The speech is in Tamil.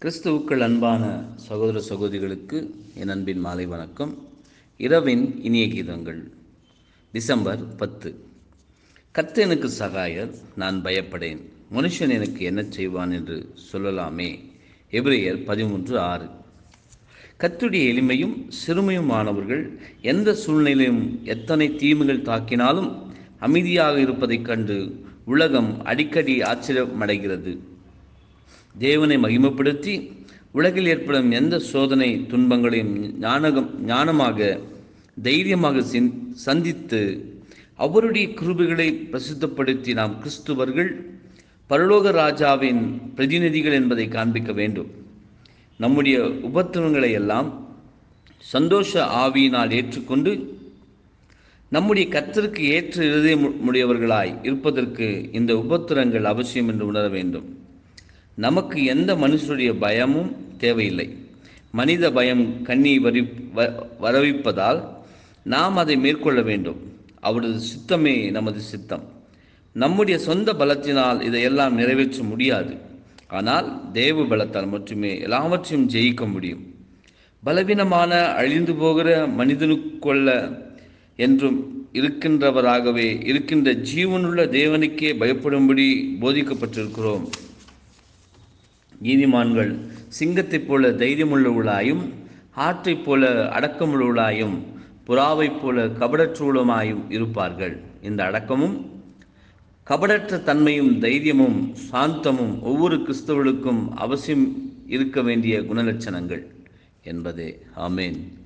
கிறிஸ்துவுக்கள் அன்பான சகோதர சகோதரிகளுக்கு என் அன்பின் மாலை வணக்கம் இரவின் இனிய கீதங்கள் டிசம்பர் பத்து கர்த்தர் எனக்கு சகாயர் நான் பயப்படேன் மனுஷன் எனக்கு என்ன செய்வான் என்று சொல்லலாமே எபிரேயர் பதிமூன்று ஆறு கத்துடைய எளிமையும் சிறுமையுமானவர்கள் எந்த சூழ்நிலையும் எத்தனை தீமைகள் தாக்கினாலும் அமைதியாக இருப்பதைக் கண்டு உலகம் அடிக்கடி ஆச்சரியமடைகிறது தேவனை மகிமைப்படுத்தி உலகில் ஏற்படும் எந்த சோதனை துன்பங்களையும் ஞானகம் ஞானமாக தைரியமாக சிந் சந்தித்து அவருடைய கிருபைகளை பிரசித்தப்படுத்தி நாம் கிறிஸ்துவர்கள் பரலோக ராஜாவின் பிரதிநிதிகள் என்பதை காண்பிக்க வேண்டும் நம்முடைய உபத்திரங்களை எல்லாம் சந்தோஷ ஆவியினால் ஏற்றுக்கொண்டு நம்முடைய கர்த்தருக்கு ஏற்ற இருதயமுடையவர்களாய் இருப்பதற்கு இந்த உபத்திரங்கள் அவசியம் என்று உணர வேண்டும் நமக்கு எந்த மனுஷருடைய பயமும் தேவையில்லை மனித பயம் கண்ணி வரி வ- வரவிப்பதால் நாம் அதை மேற்கொள்ள வேண்டும் அவரது சித்தமே நமது சித்தம் நம்முடைய சொந்த பலத்தினால் இதையெல்லாம் நிறைவேற்ற முடியாது ஆனால் தேவ பலத்தால் மட்டுமே எல்லாவற்றையும் ஜெயிக்க முடியும் பலவீனமான அழிந்து போகிற மனிதனுக்கொள்ள என்றும் இருக்கின்றவராகவே இருக்கின்ற ஜீவனுள்ள தேவனுக்கே பயப்படும்படி போதிக்கப்பட்டிருக்கிறோம் நீதிமான்கள் சிங்கத்தைப் போல தைரியமுள்ளவர்களாயும் ஆற்றைப் போல அடக்கமுள்ளவர்களாயும் புறாவைப் போல கபடற்றூலமாயும் இருப்பார்கள் இந்த அடக்கமும் கபடற்ற தன்மையும் தைரியமும் சாந்தமும் ஒவ்வொரு கிறிஸ்தவர்களுக்கும் அவசியம் இருக்க வேண்டிய குணலட்சணங்கள் என்பதே ஆமேன்